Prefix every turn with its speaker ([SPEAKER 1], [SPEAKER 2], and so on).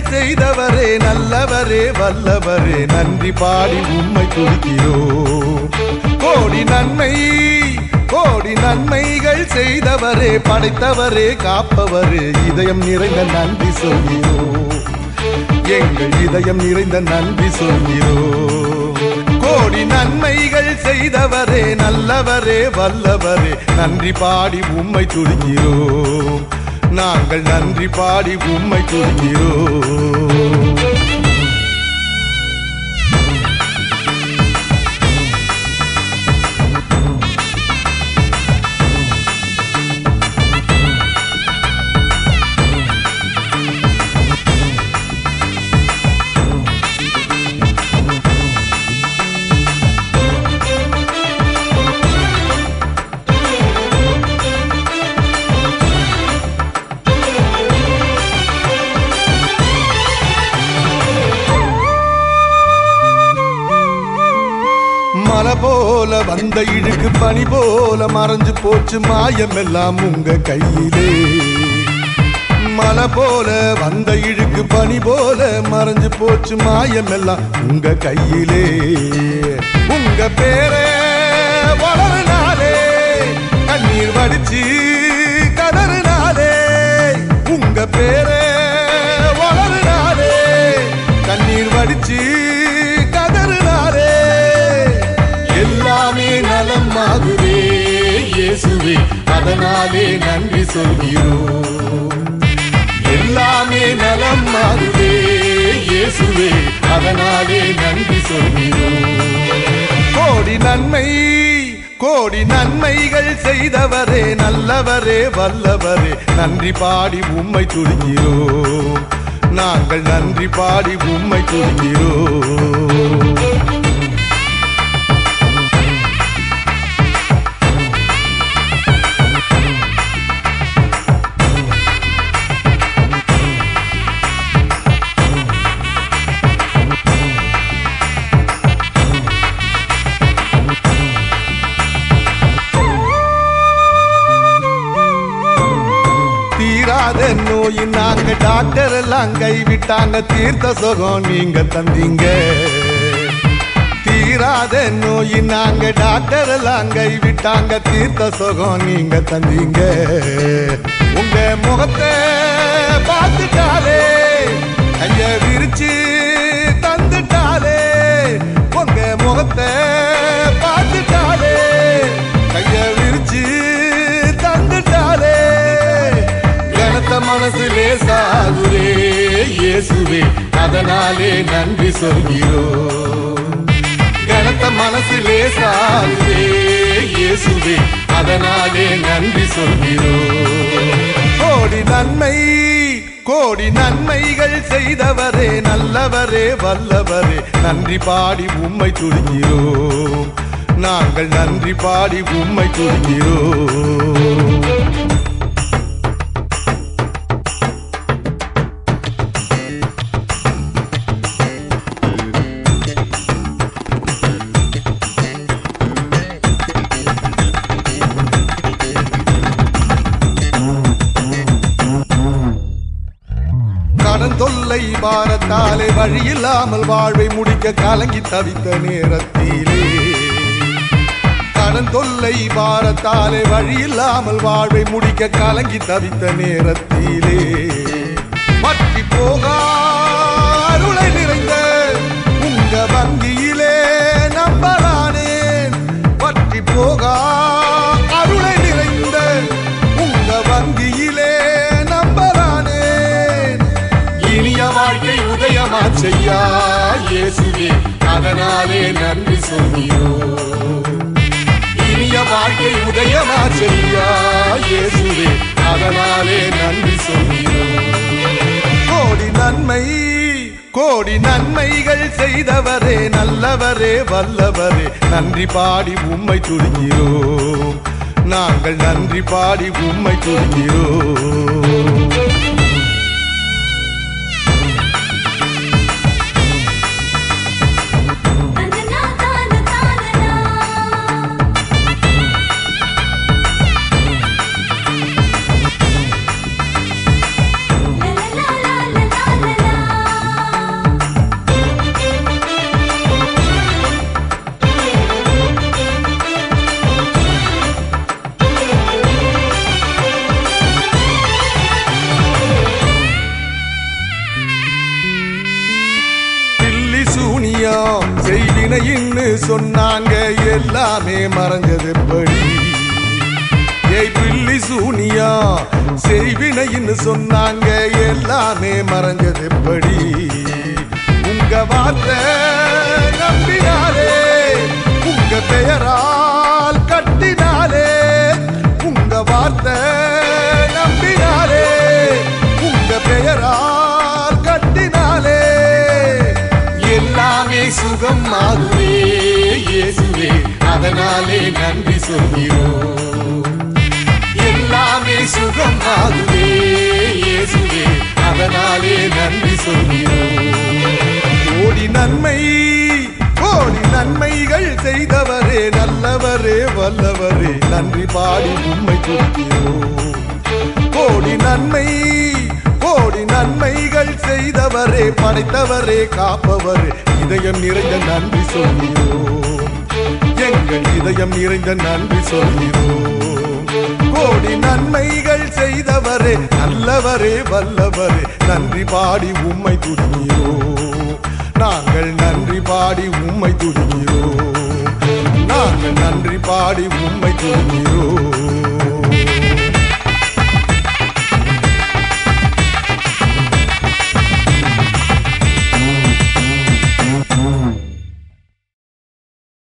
[SPEAKER 1] செய்தவரே நல்லவரே வல்லவரே நன்றி பாடி உம்மை துதிக்கிறோம் கோடி நன்மை கோடி நன்மைகள் செய்தவரே படைத்தவரே காப்பவரே இதயம் நிறைந்த நன்றி சொல்கிறோம் எங்கள் இதயம் நிறைந்த நன்றி சொல்கிறோம் கோடி நன்மைகள் செய்தவரே நல்லவரே வல்லவரே நன்றி பாடி உம்மை துதிக்கிறோம் நாங்கள் நன்றி பாடி உம்மை துதிக்கிறோம் மலை போல வந்த இழுக்கு பனி போல மறைஞ்சு போச்சு மாயம் எல்லாம் உங்க கையிலே மலை போல வந்த இழுக்கு பனி போல மறைஞ்சு போச்சு மாயம் எல்லாம் உங்க கையிலே உங்க பேரே வளருனாலே கண்ணீர் வடிச்சு கதறினாலே உங்க பேரே வளருனாலே கண்ணீர் வடிச்சு கதறினாலே எல்லாமே நலம் ஆகுதே இயேசுவே அதனாலே நன்றி சொல்கிறோம் எல்லாமே நலம் ஆகுதே இயேசுவே அதனாலே நன்றி சொல்கிறோம் கோடி நன்மை கோடி நன்மைகள் செய்தவரே நல்லவரே வல்லவரே நன்றி பாடி உம்மை துதிக்கிறோம் நாங்கள் நன்றி பாடி உம்மை துதிக்கிறோம் தீராத நோயின் நாங்க டாக்டர் எல்லாம் கைவிட்டாங்க தீர்த்த சுகம் நீங்க தந்தீங்க தீராத நோயின் நாங்க டாக்டர் எல்லாம் கைவிட்டாங்க தீர்த்த சுகம் நீங்க தந்தீங்க உங்க முகத்தை பார்த்துட்டாலே கைய விரிச்சு தந்துட்டாலே உங்க முகத்தை பார்த்துட்டாலே கைய விரிச்சு தந்துட்டாலே கனத்த மனசு லேசாகுதே இயேசுவே அதனாலே நன்றி சொல்கிறோம் கனத்த மனசு லேசாகுதே இயேசுவே அதனாலே நன்றி சொல்கிறோம் கோடி நன்மை கோடி நன்மைகள் செய்தவரே நல்லவரே வல்லவரே நன்றி பாடி உம்மை துதிக்கிறோம் நாங்கள் நன்றி பாடி உம்மை துதிக்கிறோம் கடன் தொல்லை பாரத்தாலே வழியில்லாமல் வாழ்வை முடிக்க கலங்கி தவித்த நேரத்திலே கடன் தொல்லை பாரத்தாலே வழியில்லாமல் வாழ்வை முடிக்க கலங்கி தவித்த நேரத்திலே மற்றி போகா அருளை நிறைந்த உங்க வங்கியிலே நம்பலானேன் பற்றி போகா அருளை நிறைந்த உங்க வங்கியிலே நம்பலானேன் இனிய வாழ்க்கை உதயமா செய்யா இயேசுவே அதனாலே நன்றி சொல்கிறோம் இனிய வாழ்க்கை உதயமா செய்யா இயேசுவே அதனாலே நன்றி சொல்கிறோம் கோடி நன்மை கோடி நன்மைகள் செய்தவரே நல்லவரே வல்லவரே நன்றி பாடி உம்மை துதிக்கிறோம் நாங்கள் நன்றி பாடி உம்மை துதிக்கிறோம்
[SPEAKER 2] தந்தனா தான தானனா லலலா லலலா
[SPEAKER 1] செய்வினைன்னு சொன்னாங்க எல்லாமே மறைஞ்சது எப்படி ஏய் பில்லி சூனியா செய்வினைன்னு சொன்னாங்க எல்லாமே மறைஞ்சது எப்படி உங்க வார்த்தை நம்பினாலே உங்க பெயரால் கட்டினாலே உங்க வார்த்தை நம்பினாலே உங்க பெயரால் கட்டினாலே எல்லாமே சுகம் ஆகுவே இயேசுவே அதனாலே நன்றி சொல்கிறோம் எல்லாமே சுகம் ஆகுவே இயேசுவே அதனாலே நன்றி சொல்கிறோம் கோடி நன்மை கோடி நன்மைகள் செய்தவரே நல்லவரே வல்லவரே நன்றி பாடி உண்மை கொடுக்கிறோம் கோடி நன்மை கோடி நன்மைகள் செய்தவரே படைத்தவரே காப்பவரே இதயம் நிறைந்த நன்றி சொல்கிறோம் எங்கள் இதயம் நிறைந்த நன்றி சொல்கிறோம் கோடி நன்மைகள் செய்தவரே நல்லவரே வல்லவரே நன்றி பாடி உம்மை துடிக்கிறோம் நாங்கள் நன்றி பாடி உம்மை துடிக்கிறோம் நாங்கள் நன்றி பாடி உம்மை துடிக்கிறோம்